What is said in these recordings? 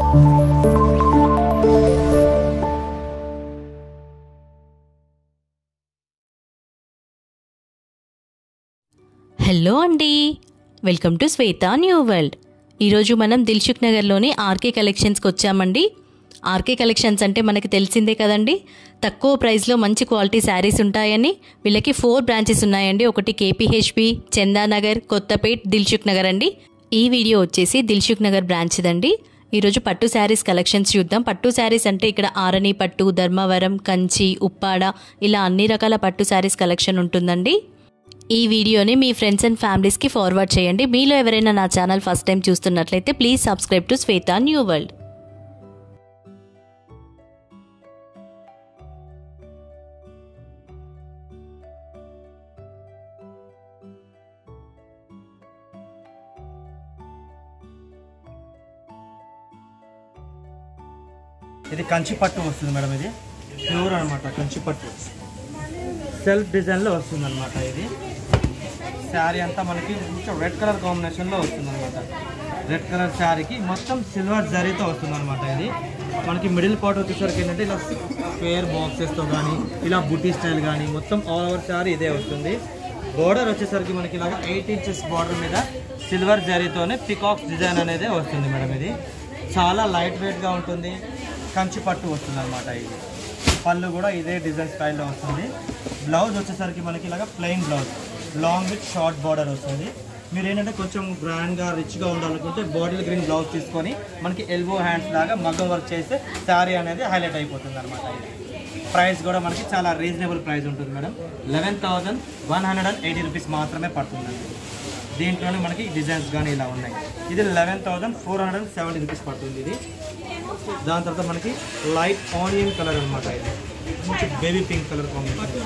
Hello అండి welcome to Shweta new world ఈరోజు మనం దిల్సుఖ్ నగర్లోని ఆర్కే కలెక్షన్స్కి వచ్చామండి ఆర్కే కలెక్షన్స్ అంటే మనకి తెలిసిందే కదండి తక్కువ ప్రైస్లో మంచి క్వాలిటీ శారీస్ ఉంటాయని వీళ్ళకి ఫోర్ బ్రాంచెస్ ఉన్నాయండి ఒకటి కేపీహెచ్పి చందానగర్ కొత్తపేట్ దిల్సుఖ్ నగర్ అండి ఈ వీడియో వచ్చేసి దిల్సుఖ్ నగర్ బ్రాంచ్దండి ఈరోజు పట్టు శారీస్ కలెక్షన్స్ చూద్దాం పట్టు శారీస్ అంటే ఇక్కడ ఆరణి పట్టు ధర్మవరం కంచి ఉప్పాడ ఇలా అన్ని రకాల పట్టు శారీస్ కలెక్షన్ ఉంటుందండి ఈ వీడియోని మీ ఫ్రెండ్స్ అండ్ ఫ్యామిలీస్కి ఫార్వర్డ్ చేయండి మీలో ఎవరైనా నా ఛానల్ ఫస్ట్ టైం చూస్తున్నట్లయితే please subscribe to Shweta new world ఇది కంచి పట్టు వస్తుంది మేడం ఇది ప్యూర్ అనమాట కంచి పట్టు సెల్ఫ్ డిజైన్లో వస్తుంది అనమాట ఇది శారీ అంతా మనకి కొంచెం రెడ్ కలర్ కాంబినేషన్లో వస్తుంది అనమాట రెడ్ కలర్ శారీకి మొత్తం సిల్వర్ జరీతో వస్తుంది అనమాట ఇది మనకి మిడిల్ పార్ట్ వచ్చేసరికి ఏంటంటే ఇలా స్క్వేర్ బాక్సెస్తో కానీ ఇలా బుటీ స్టైల్ కానీ మొత్తం ఆల్ ఓవర్ శారీ ఇదే వస్తుంది బోర్డర్ వచ్చేసరికి మనకి ఇలాగ ఎయిట్ ఇంచెస్ బార్డర్ మీద సిల్వర్ జరీతోనే పికాక్స్ డిజైన్ అనేది వస్తుంది మేడం ఇది చాలా లైట్ వెయిట్గా ఉంటుంది కంచి పట్టు వస్తుంది అనమాట ఇది పళ్ళు కూడా ఇదే డిజైన్ స్టైల్లో వస్తుంది బ్లౌజ్ వచ్చేసరికి మనకి ఇలాగ plain blouse long with short border వస్తుంది మీరు ఏంటంటే కొంచెం గ్రాండ్గా రిచ్గా ఉండాలనుకుంటే బాటిల్ గ్రీన్ బ్లౌజ్ తీసుకొని మనకి ఎల్బో హ్యాండ్స్ లాగా మగ్గం వర్క్ చేస్తే శారీ అనేది హైలైట్ అయిపోతుంది అనమాట ఇది ప్రైస్ కూడా మనకి చాలా రీజనబుల్ ప్రైస్ ఉంటుంది madam eleven thousand one hundred and eighty rupees మాత్రమే పడుతుందండి దీంట్లోనే మనకి డిజైన్స్ కానీ ఇలా ఉన్నాయి ఇది eleven thousand four hundred and seventy rupees పడుతుంది ఇది దాని తర్వాత మనకి లైట్ ఆనియన్ కలర్ అనమాట ఇది మంచి బేబీ పింక్ కలర్ కాంబినేషన్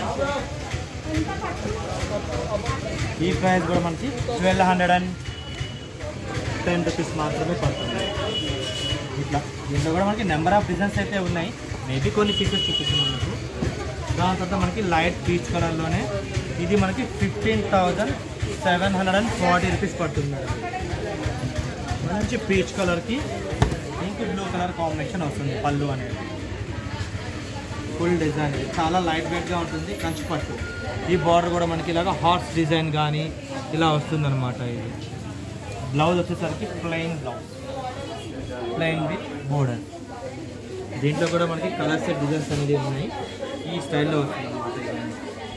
ఈ ప్రైస్ కూడా మనకి twelve hundred and ten rupees మాత్రమే పడుతుంది ఇట్లా దీంట్లో కూడా మనకి నెంబర్ ఆఫ్ డిజైన్స్ అయితే ఉన్నాయి మేబీ కొన్ని ఫీచర్స్ చూపిస్తున్నాం మీకు దాని తర్వాత మనకి లైట్ పీచ్ కలర్లోనే ఇది మనకి fifteen thousand seven hundred and forty rupees పడుతుంది మేడం మంచి పీచ్ కలర్కి ఇంక్ బ్లూ కలర్ కాంబినేషన్ వస్తుంది పళ్ళు అనేది ఫుల్ డిజైన్ ఇది చాలా లైట్ వెయిట్గా ఉంటుంది కంచి పట్టు ఈ బార్డర్ కూడా మనకి ఇలాగ హార్స్ డిజైన్ కానీ ఇలా వస్తుంది అనమాట ఇది బ్లౌజ్ వచ్చేసరికి plain blouse plain with border దీంట్లో కూడా మనకి కలర్ సెట్ డిజైన్స్ అనేది ఉన్నాయి ఈ స్టైల్లో వస్తుంది అనమాట ఇవన్నీ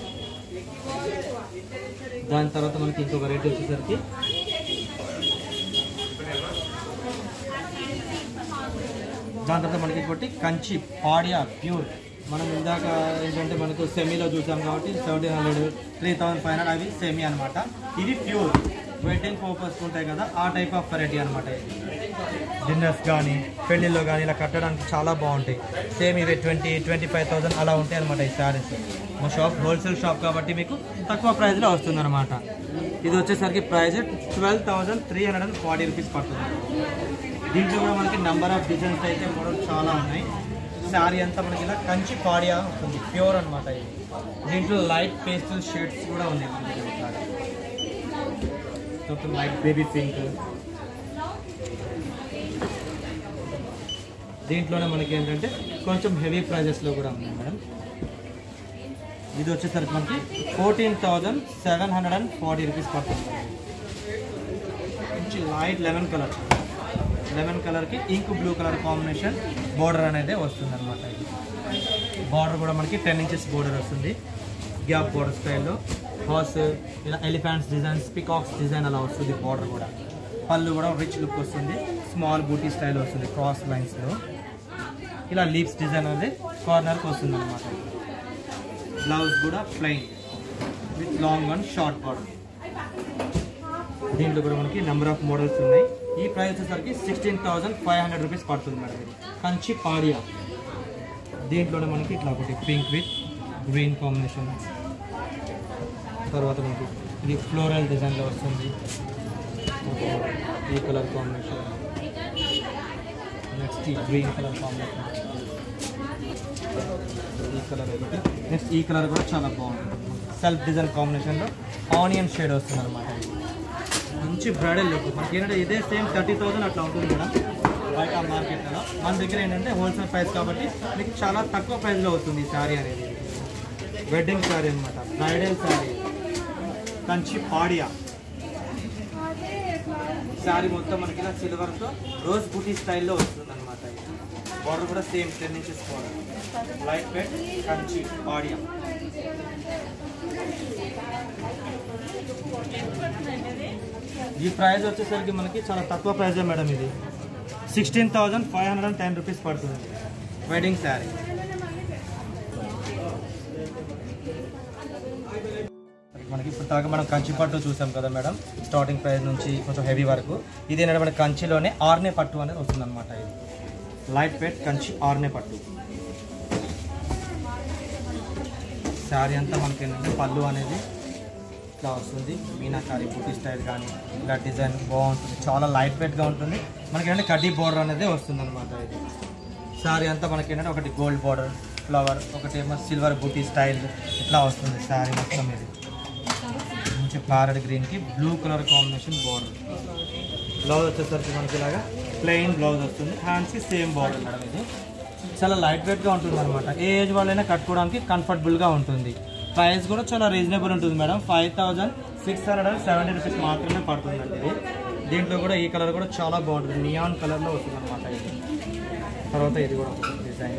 దాని తర్వాత మనకి ఇంకొక రేట్ వచ్చేసరికి దాని తర్వాత మనకి ఇంకోటి కంచి పాడియా ప్యూర్ మనం ఇందాక ఏంటంటే మనకు సెమీలో చూసాం కాబట్టి seventeen hundred three thousand five hundred అవి సెమీ అనమాట ఇది ప్యూర్ వెయిటింగ్ పర్పస్ ఉంటాయి కదా ఆ టైప్ ఆఫ్ వెరైటీ అనమాట ఇది డిన్నర్స్ కానీ పెళ్ళిళ్ళు కానీ ఇలా కట్టడానికి చాలా బాగుంటాయి సేమ్ ఇవి ట్వంటీ ట్వంటీ ఫైవ్ థౌసండ్ అలా ఉంటాయి అనమాట ఈ శారీస్ మా షాప్ హోల్సేల్ షాప్ కాబట్టి మీకు తక్కువ ప్రైస్లో వస్తుంది అనమాట ఇది వచ్చేసరికి price twelve thousand three hundred and forty rupees పడుతుంది దీంట్లో కూడా మనకి నెంబర్ ఆఫ్ డిజైన్స్ అయితే మోడల్ చాలా ఉన్నాయి శారీ అంతా మనకి ఇలా కంచి పాడియా ఉంటుంది ప్యూర్ అనమాట ఇది దీంట్లో లైట్ పేస్టల్ షేడ్స్ కూడా ఉన్నాయి మనకి ఒకసారి మొత్తం లైట్ బేబీ పింక్ దీంట్లోనే మనకి ఏంటంటే కొంచెం హెవీ ప్రైజెస్లో కూడా ఉన్నాయి మేడం ఇది వచ్చేసరికి మనకి fourteen thousand seven hundred and forty rupees పడుతుంది మంచి లైట్ లెమన్ కలర్ లెమన్ కలర్కి ink blue colour combination border అనేది వస్తుంది అనమాట ఇది బార్డర్ కూడా మనకి టెన్ ఇంచెస్ బోర్డర్ వస్తుంది గ్యాప్ బోర్డర్ స్టైల్లో హార్స్ ఇలా ఎలిఫెంట్స్ డిజైన్స్ పికాక్స్ డిజైన్ అలా వస్తుంది బార్డర్ కూడా పళ్ళు కూడా రిచ్ లుక్ వస్తుంది స్మాల్ బూటీ స్టైల్ వస్తుంది క్రాస్ లైన్స్లో ఇలా లీవ్స్ డిజైన్ అనేది కార్నర్కి వస్తుంది అనమాట బ్లౌజ్ కూడా plain with long one short border దీంట్లో కూడా మనకి నెంబర్ ఆఫ్ మోడల్స్ ఉన్నాయి ఈ ప్రైస్ వచ్చేసరికి sixteen thousand five hundred rupees పడుతుంది మేడం ఇది కంచి పాడియా దీంట్లోనే మనకి ఇట్లా ఒకటి పింక్ విత్ గ్రీన్ కాంబినేషన్ తర్వాత మనకి ఇది ఫ్లోరల్ డిజైన్లో వస్తుంది ఈ కలర్ కాంబినేషన్ నెక్స్ట్ ఈ గ్రీన్ కలర్ కాంబినేషన్ ఈ కలర్ ఒకటి నెక్స్ట్ ఈ కలర్ కూడా చాలా బాగుంటుంది సెల్ఫ్ డిజైన్ కాంబినేషన్లో ఆనియన్ షేడ్ వస్తుంది అనమాట మంచి బ్రైడల్ లుక్ మనకి ఏంటంటే ఇదే సేమ్ థర్టీ థౌసండ్ అట్లా ఉంటుంది మేడం బయట ఆ మార్కెట్లో మన దగ్గర ఏంటంటే హోల్సేల్ ప్రైస్ కాబట్టి మీకు చాలా తక్కువ ప్రైస్లో వస్తుంది ఈ శారీ అనేది వెడ్డింగ్ శారీ అనమాట బ్రైడల్ శారీ కంచి పాడియా శారీ మొత్తం మనకి ఇలా సిల్వర్తో రోజ్ బూటీ స్టైల్లో వస్తుంది అనమాట బార్డర్ కూడా same ten inches border light weight Kanchi పాడియా ఈ ప్రైస్ వచ్చేసరికి మనకి చాలా తక్కువ ప్రైజే మేడం ఇది sixteen thousand five hundred and ten rupees పడుతుంది వెడ్డింగ్ శారీ మనకి ఇప్పుడు దాకా మనం కంచి పట్టు చూసాం కదా మేడం స్టార్టింగ్ ప్రైస్ నుంచి కొంచెం హెవీ వరకు ఇది ఏంటంటే మనకి కంచిలోనే ఆర్నే పట్టు అనేది వస్తుంది అనమాట ఇది లైట్ వెయిట్ కంచి ఆర్నే పట్టు శారీ అంతా మనకి ఏంటంటే పళ్ళు అనేది ఇట్లా వస్తుంది మీనాకారి బూటీ స్టైల్ కానీ ఇలా డిజైన్ బాగుంటుంది చాలా లైట్ వెయిట్గా ఉంటుంది మనకి ఏంటంటే కడ్డీ బోర్డర్ అనేది వస్తుంది అనమాట ఇది శారీ అంతా మనకి ఏంటంటే ఒకటి గోల్డ్ బోర్డర్ ఫ్లవర్ ఒకటేమో సిల్వర్ బూటీ స్టైల్ ఇట్లా వస్తుంది శారీ మొత్తం ఇది మంచి ప్యారెట్ గ్రీన్కి blue colour combination border blouse వచ్చేసరికి మనకి ఇలాగా ప్లెయిన్ బ్లౌజ్ వస్తుంది హ్యాండ్స్కి సేమ్ బార్డర్ మేడం ఇది చాలా లైట్ వెయిట్గా ఉంటుంది అనమాట ఏ ఏజ్ వాళ్ళైనా కట్టుకోవడానికి కంఫర్టబుల్గా ఉంటుంది ప్రైస్ కూడా చాలా రీజనబుల్ ఉంటుంది madam five thousand six hundred and seventy rupees మాత్రమే పడుతుందండి ఇది దీంట్లో కూడా ఈ కలర్ కూడా చాలా బాగుంటుంది నియాన్ కలర్లో వస్తుంది అనమాట ఇది తర్వాత ఇది కూడా ఒక డిజైన్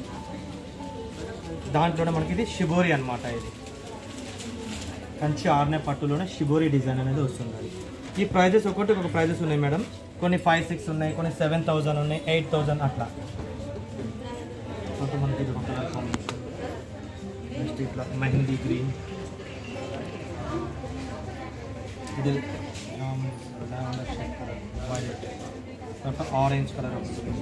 దాంట్లోనే మనకి ఇది షిబోరి అనమాట ఇది కంచి ఆర్నే పట్టులోనే షిబోరి డిజైన్ అనేది వస్తుంది అది. ఈ ప్రైజెస్ ఒకటి ఒక ప్రైజెస్ ఉన్నాయి మేడం కొన్ని ఫైవ్ సిక్స్ ఉన్నాయి కొన్ని సెవెన్ థౌజండ్ ఉన్నాయి ఎయిట్ థౌజండ్ అట్లా కొంత మనకి ఇది ఒక కలర్ కాంబినేషన్ నెక్స్ట్ ఇట్లా మెహందీ గ్రీన్ ఇది లావెండర్ షేడ్ కలర్ వైలెట్ తర్వాత ఆరెంజ్ కలర్ వస్తుంది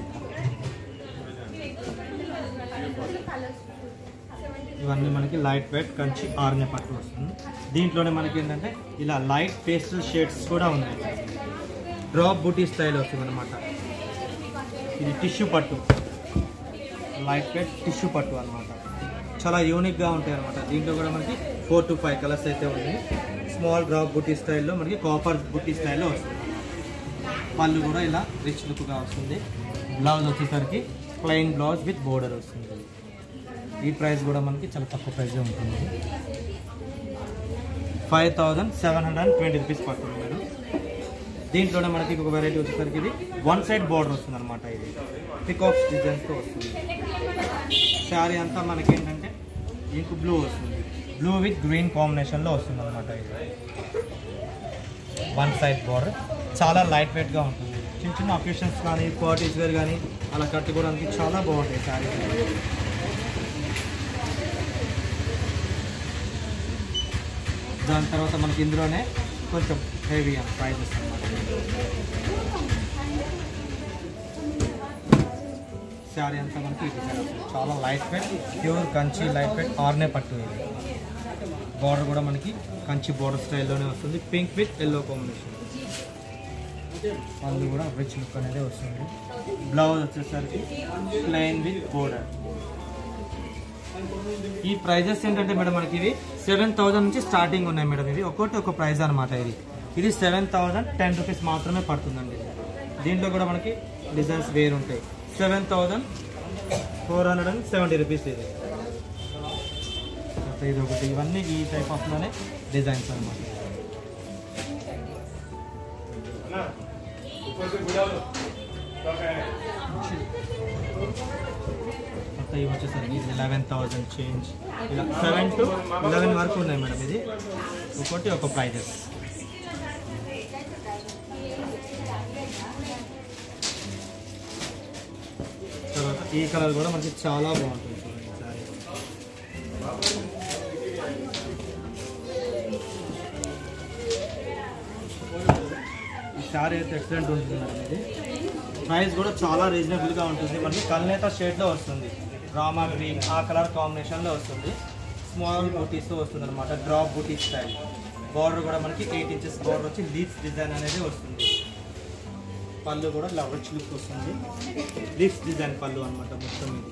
ఇవన్నీ మనకి లైట్ వెయిట్ కంచి ఆర్నే పట్టు వస్తుంది దీంట్లోనే మనకి ఏంటంటే ఇలా లైట్ పేస్టల్ షేడ్స్ కూడా ఉన్నాయి డ్రాప్ బూటీ స్టైల్ వస్తుంది అనమాట ఇది టిష్యూ పట్టు లైట్ వెయిట్ టిష్యూ పట్టు అనమాట చాలా యూనిక్గా ఉంటాయి అనమాట దీంట్లో కూడా మనకి ఫోర్ టు ఫైవ్ కలర్స్ అయితే ఉన్నాయి స్మాల్ డ్రాప్ బుటీ స్టైల్లో మనకి కాపర్ బుటీ స్టైల్లో వస్తుంది పళ్ళు కూడా ఇలా రిచ్ లుక్గా వస్తుంది బ్లౌజ్ వచ్చేసరికి ప్లెయిన్ బ్లౌజ్ విత్ బోర్డర్ వస్తుంది ఈ ప్రైస్ కూడా మనకి చాలా తక్కువ ప్రైస్ ఉంటుంది five thousand seven hundred and twenty rupees పడుతుంది మేడం దీంట్లోనే మనకి ఒక వెరైటీ వచ్చేసరికి ఇది వన్ సైడ్ బార్డర్ వస్తుంది అనమాట ఇది పికాక్స్ డిజైన్స్తో వస్తుంది శారీ అంతా మనకి ఏంటంటే ఇంకు బ్లూ వస్తుంది బ్లూ విత్ గ్రీన్ కాంబినేషన్లో వస్తుంది అనమాట ఇది వన్ సైడ్ బార్డర్ చాలా లైట్ వెయిట్గా ఉంటుంది చిన్న చిన్న అకేషన్స్ కానీ పార్టీస్ వేర్ కానీ అలా కట్టుకోవడానికి చాలా బాగుంటాయి శారీస్ దాని తర్వాత మనకి ఇందులోనే కొంచెం హెవీ అని ప్రైజెస్ అన్నమాట శారీ అంతా మనకి ఈ డిజైన్ వస్తుంది చాలా light weight pure Kanchi light weight ఆర్నే పట్టు ఇది బార్డర్ కూడా మనకి కంచి బార్డర్ స్టైల్లోనే వస్తుంది పింక్ విత్ ఎల్లో కాంబినేషన్ పళ్ళు కూడా రిచ్ లుక్ అనేది వస్తుంది బ్లౌజ్ వచ్చేసరికి ప్లెయిన్ విత్ బోర్డర్ ఈ ప్రైజెస్ ఏంటంటే మేడం మనకి ఇవి సెవెన్ థౌసండ్ నుంచి స్టార్టింగ్ ఉన్నాయి మేడం ఇవి ఒక్కొక్కటి ఒక ప్రైస్ అనమాట ఇది ఇది సెవెన్ థౌసండ్ టెన్ రూపీస్ మాత్రమే పడుతుందండి దీంట్లో కూడా మనకి డిజైన్స్ వేరు ఉంటాయి seven thousand four hundred and seventy rupees ఇది తర్వాత ఇది ఒకటి ఇవన్నీ ఈ టైప్ ఆఫ్లోనే డిజైన్స్ అనమాట కొత్త ఇవి వచ్చేసరికి ఇది లెవెన్ థౌజండ్ చేంజ్ ఇలా సెవెన్ టు లెవెన్ వరకు ఉన్నాయి మేడం ఇది ఒకటి ఒక ప్రైజెస్ తర్వాత ఈ కలర్ కూడా మనకి చాలా బాగుంటుంది చూడండి సారీ ఈ శారీ అయితే ఎక్సలెంట్ ఉంటుంది మేడం ఇది ప్రైస్ కూడా చాలా రీజనబుల్గా ఉంటుంది మనకి కల్నేత షేడ్లో వస్తుంది రామా గ్రీన్ ఆ కలర్ కాంబినేషన్లో వస్తుంది స్మాల్ బూటీస్తో వస్తుంది అనమాట డ్రాప్ బూటీ స్టైల్ బార్డర్ కూడా మనకి ఎయిట్ ఇంచెస్ బార్డర్ వచ్చి లీఫ్స్ డిజైన్ అనేది వస్తుంది పళ్ళు కూడా లవర్చ్ లుక్ వస్తుంది లీఫ్స్ డిజైన్ పళ్ళు అనమాట మొత్తం ఇది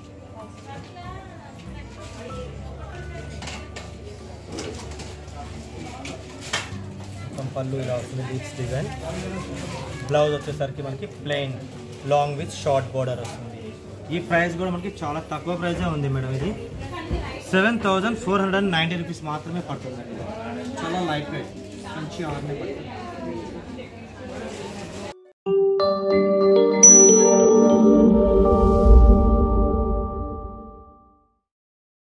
మొత్తం పళ్ళు ఇలా వస్తుంది లీఫ్స్ డిజైన్ బ్లౌజ్ వచ్చేసరికి మనకి plain long with short border వస్తుంది ఈ ప్రైస్ కూడా మనకి చాలా తక్కువ ప్రైజే ఉంది మేడం ఇది seven thousand four hundred ninety rupees మాత్రమే పడుతుంది చాలా లైట్ వెయిట్ మంచి ఆర్నే పడుతుంది